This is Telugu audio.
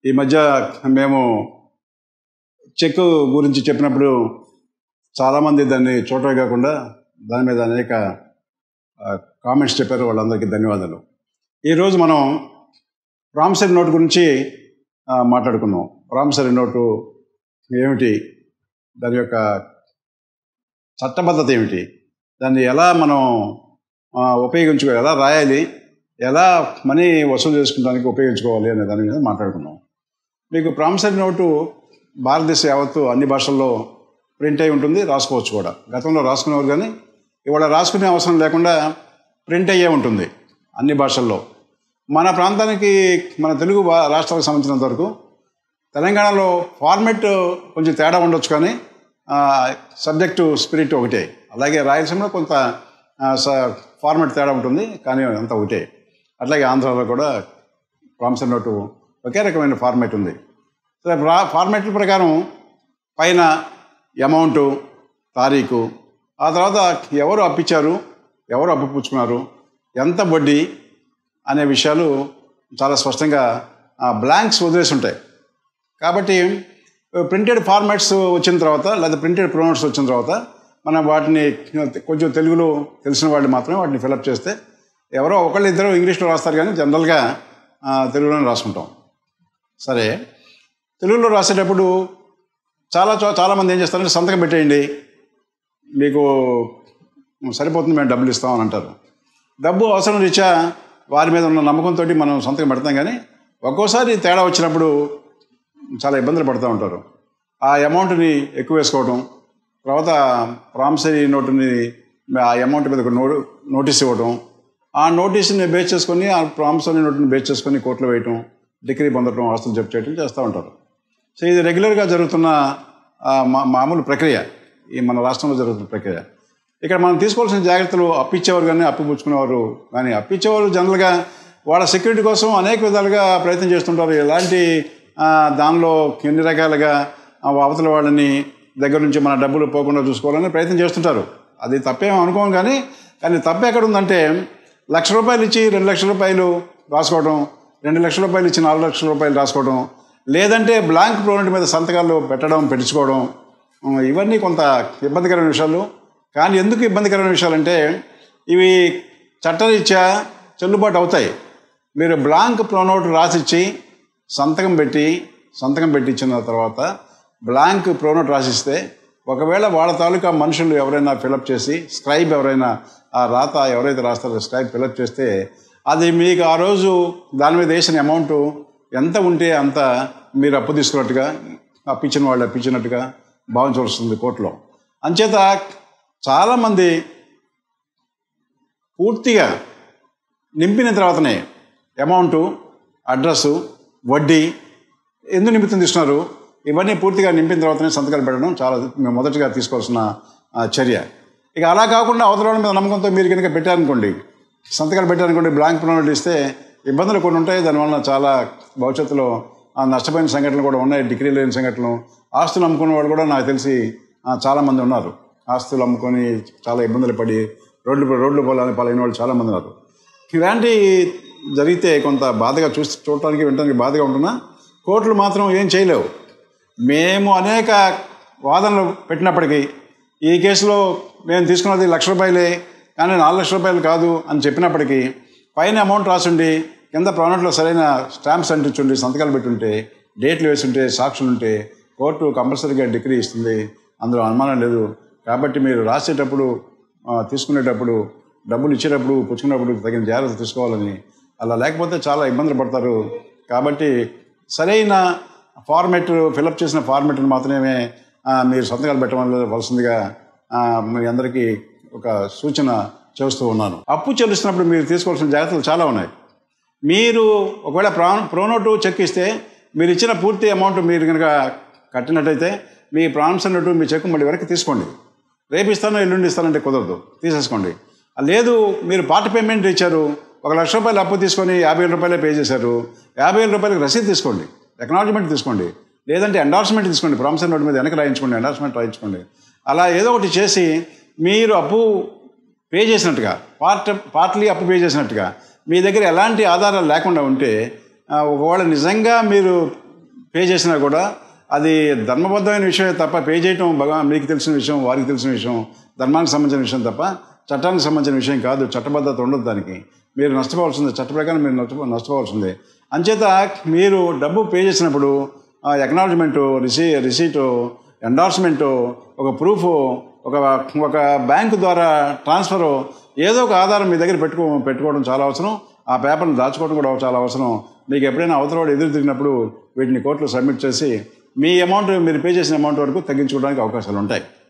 ఈ మధ్య మేము చెక్ గురించి చెప్పినప్పుడు చాలామంది దాన్ని చూడటమే కాకుండా దాని మీద అనేక కామెంట్స్ చెప్పారు వాళ్ళందరికీ ధన్యవాదాలు ఈరోజు మనం ప్రామిసరీ నోట్ గురించి ఆ, మాట్లాడుకుందాం ప్రామిసరీ నోటు ఏమిటి దాని యొక్క చట్టబద్ధత ఏమిటి దాన్ని ఎలా మనం ఆ, ఉపయోగించుకో ఎలా రాయాలి ఎలా మనీ వసూలు చేసుకోవడానికి ఉపయోగించుకోవాలి అనే దాని మీద మాట్లాడుకుందాం మీకు ప్రామిసరీ నోటు భారతదేశ యావత్తు అన్ని భాషల్లో ప్రింట్ అయి ఉంటుంది రాసుకోవచ్చు కూడా గతంలో రాసుకునేవారు కానీ ఇవాళ రాసుకునే అవసరం లేకుండా ప్రింట్ అయ్యే ఉంటుంది అన్ని భాషల్లో మన ప్రాంతానికి మన తెలుగు భా రాష్ట్రాలకు సంబంధించినంత వరకు తెలంగాణలో ఫార్మెట్ కొంచెం తేడా ఉండొచ్చు కానీ సబ్జెక్టు స్పిరిట్ ఒకటే అలాగే రాయలసీమలో కొంత ఫార్మెట్ తేడా ఉంటుంది కానీ అంతా ఒకటే అట్లాగే ఆంధ్రాలో కూడా ప్రామిసరీ నోటు ఒకే రకమైన ఫార్మెట్ ఉంది సరే రా ఫార్మెట్ల ప్రకారం పైన అమౌంటు తారీఖు ఆ తర్వాత ఎవరు అప్పిచ్చారు ఎవరు అప్పు పుచ్చుకున్నారు ఎంత వడ్డీ అనే విషయాలు చాలా స్పష్టంగా బ్లాంక్స్ వదిలేసి ఉంటాయి కాబట్టి ప్రింటెడ్ ఫార్మాట్స్ వచ్చిన తర్వాత లేదా ప్రింటెడ్ ప్రొనౌట్స్ వచ్చిన తర్వాత మనం వాటిని కొంచెం తెలుగులో తెలిసిన వాళ్ళు మాత్రమే వాటిని ఫిలప్ చేస్తే ఎవరో ఒకళ్ళు ఇద్దరు ఇంగ్లీష్లో రాస్తారు కానీ జనరల్గా ఆ, తెలుగులోనే రాసుకుంటాం సరే తెలుగులో రాసేటప్పుడు చాలా చో చాలామంది ఏం చేస్తారంటే సంతకం పెట్టేయండి మీకు సరిపోతుంది మేము డబ్బులు ఇస్తామని అంటారు డబ్బు అవసరం రీత్యా వారి మీద ఉన్న నమ్మకంతో మనం సంతకం పెడతాం కానీ ఒక్కోసారి తేడా వచ్చినప్పుడు చాలా ఇబ్బందులు పడుతూ ఉంటారు ఆ అమౌంట్ని ఎక్కువ వేసుకోవడం తర్వాత ప్రామిసరీ నోటుని ఆ అమౌంట్ మీద ఒక నో నోటీస్ ఇవ్వడం ఆ నోటీస్ని బేస్ చేసుకొని ఆ ప్రామిసరీ నోటుని బేస్ చేసుకొని కోర్టులో వేయటం డిగ్రీ పొందడం ఆస్తులు జప్తు చేయడం చేస్తూ ఉంటారు సో ఇది రెగ్యులర్గా జరుగుతున్న ఆ, మా మామూలు ప్రక్రియ ఈ మన రాష్ట్రంలో జరుగుతున్న ప్రక్రియ ఇక్కడ మనం తీసుకోవాల్సిన జాగ్రత్తలు అప్పిచ్చేవారు కానీ అప్పు పుచ్చుకునేవారు కానీ అప్పిచ్చేవారు జనరల్గా వాళ్ళ సెక్యూరిటీ కోసం అనేక విధాలుగా ప్రయత్నం చేస్తుంటారు ఎలాంటి ఆ, దానిలో ఎన్ని రకాలుగా ఆ అవతల వాళ్ళని దగ్గర నుంచి మన డబ్బులు పోకుండా చూసుకోవాలని ప్రయత్నం చేస్తుంటారు అది తప్పేం అనుకోం కానీ కానీ తప్పు ఎక్కడ ఉందంటే లక్ష రూపాయలు ఇచ్చి రెండు లక్షల రూపాయలు రాసుకోవడం రెండు లక్షల రూపాయలు ఇచ్చి నాలుగు లక్షల రూపాయలు రాసుకోవడం లేదంటే బ్లాంక్ ప్రోనెంట్ మీద సంతకాలు పెట్టడం పెట్టించుకోవడం ఉమ్, ఇవన్నీ కొంత ఇబ్బందికరమైన విషయాలు కానీ ఎందుకు ఇబ్బందికరమైన విషయాలంటే ఇవి చట్టరీత్యా చెల్లుబాటు అవుతాయి మీరు బ్లాంక్ ప్రోనోట్ రాసిచ్చి సంతకం పెట్టి సంతకం పెట్టించిన తర్వాత బ్లాంక్ ప్రోనోట్ రాసిస్తే ఒకవేళ వాళ్ళ తాలూకా మనుషులు ఎవరైనా ఫిలప్ చేసి స్క్రైబ్ ఎవరైనా ఆ రాత ఎవరైతే రాస్తారో స్క్రైబ్ ఫిలప్ చేస్తే అది మీకు ఆ రోజు దాని మీద వేసిన అమౌంట్ ఎంత ఉంటే అంత మీరు అప్పు తీసుకున్నట్టుగా అప్పించిన వాళ్ళు అప్పించినట్టుగా భావించవలసి వస్తుంది కోర్టులో అంచేత చాలామంది పూర్తిగా నింపిన తర్వాతనే అమౌంటు అడ్రస్సు వడ్డీ ఎందుకు నిమిత్తం తీసుకున్నారు ఇవన్నీ పూర్తిగా నింపిన తర్వాతనే సంతకాలు పెట్టడం చాలా మేము మొదటిగా తీసుకోవాల్సిన ఆ, చర్య ఇక అలా కాకుండా అవతల వాళ్ళ మీద నమ్మకంతో మీరు కనుక పెట్టారనుకోండి సంతకాలు పెట్టారనుకోండి బ్లాంక్ ప్రోనోట్ ఇస్తే ఇబ్బందులు కొన్ని ఉంటాయి దానివల్ల చాలా భవిష్యత్తులో ఆ, నష్టపోయిన సంఘటనలు కూడా ఉన్నాయి డిగ్రీ లేని సంఘటనలు ఆస్తులు అమ్ముకున్న వాళ్ళు కూడా నాకు తెలిసి ఆ, చాలామంది ఉన్నారు ఆస్తులు అమ్ముకొని చాలా ఇబ్బందులు పడి రోడ్లు రోడ్లు పోలని పాలైన వాళ్ళు చాలామంది ఉన్నారు ఇలాంటి జరిగితే కొంత బాధగా చూసి చూడటానికి వినడానికి బాధగా ఉంటున్నా కోర్టులు మాత్రం ఏం చేయలేవు మేము అనేక వాదనలు పెట్టినప్పటికీ ఈ కేసులో మేము తీసుకున్నది లక్ష రూపాయలే కానీ నాలుగు లక్షల రూపాయలు కాదు అని చెప్పినప్పటికీ పైన అమౌంట్ రాసుండి కింద ప్రాణట్లో సరైన స్టాంప్స్ అంటించుండి సంతకాలు పెట్టుంటే డేట్లు వేసుంటే సాక్షులు ఉంటే కోర్టు కంపల్సరీగా డిగ్రీ ఇస్తుంది అందులో అనుమానం లేదు కాబట్టి మీరు రాసేటప్పుడు ఆ, తీసుకునేటప్పుడు డబ్బులు ఇచ్చేటప్పుడు పుచ్చుకునేటప్పుడు తగిన జాగ్రత్త తీసుకోవాలని అలా లేకపోతే చాలా ఇబ్బందులు పడతారు కాబట్టి సరైన ఫార్మెట్ ఫిలప్ చేసిన ఫార్మెట్ని మాత్రమే ఆ, మీరు సంతకాలు పెట్టవలసిందిగా ఆ, మీ అందరికీ ఒక సూచన చేస్తూ ఉన్నాను అప్పు చెల్లిస్తున్నప్పుడు మీరు తీసుకోవాల్సిన జాగ్రత్తలు చాలా ఉన్నాయి మీరు ఒకవేళ ప్రా ప్రోనోటు చెక్ ఇస్తే మీరు ఇచ్చిన పూర్తి అమౌంట్ మీరు కనుక కట్టినట్టయితే మీ ప్రాన్స్ అన్నట్టు మీ చెక్ మళ్ళీ వరకు తీసుకోండి రేపు ఇస్తాను ఎల్లుండి ఇస్తానంటే కుదరదు తీసేసుకోండి ఆ లేదు మీరు పార్ట్ పేమెంట్ ఇచ్చారు ఒక లక్ష రూపాయలు అప్పు తీసుకొని యాభై వేల రూపాయలే పే చేశారు యాభై వేల రూపాయలకి రసీదు తీసుకోండి ఎకనాలజ్మెంట్ తీసుకోండి లేదంటే ఎండార్స్మెంట్ తీసుకోండి ప్రామిసర్ నోట్ మీద వెనక రాయించుకోండి ఎండార్స్మెంట్ రాయించుకోండి అలా ఏదో ఒకటి చేసి మీరు అప్పు పే చేసినట్టుగా పార్ట్ పార్ట్లీ అప్పు పే చేసినట్టుగా మీ దగ్గర ఎలాంటి ఆధారాలు లేకుండా ఉంటే ఆ, ఒకవేళ నిజంగా మీరు పే చేసినా కూడా అది ధర్మబద్ధమైన విషయమే తప్ప పే చేయటం భగవా మీకు తెలిసిన విషయం వారికి తెలిసిన విషయం ధర్మానికి సంబంధించిన విషయం తప్ప చట్టానికి సంబంధించిన విషయం కాదు చట్టబద్ధత ఉండదు దానికి మీరు నష్టపోవాల్సిందే చట్ట ప్రకారం మీరు నష్టపో నష్టపోవాల్సిందే అంచేత మీరు డబ్బు పే చేసినప్పుడు ఎక్నాలజ్మెంటు రిసీ రిసీటు ఎండార్స్మెంటు ఒక ప్రూఫ్ ఒక ఒక బ్యాంకు ద్వారా ట్రాన్స్ఫరు ఏదో ఒక ఆధారం మీ దగ్గర పెట్టుకో పెట్టుకోవడం చాలా అవసరం ఆ పేపర్ని దాచుకోవడం కూడా చాలా అవసరం మీకు ఎప్పుడైనా అవతల వాడు ఎదురు తిరిగినప్పుడు వీటిని కోర్టులో సబ్మిట్ చేసి మీ అమౌంట్ మీరు పే చేసిన అమౌంట్ వరకు తగ్గించుకోవడానికి అవకాశాలు ఉంటాయి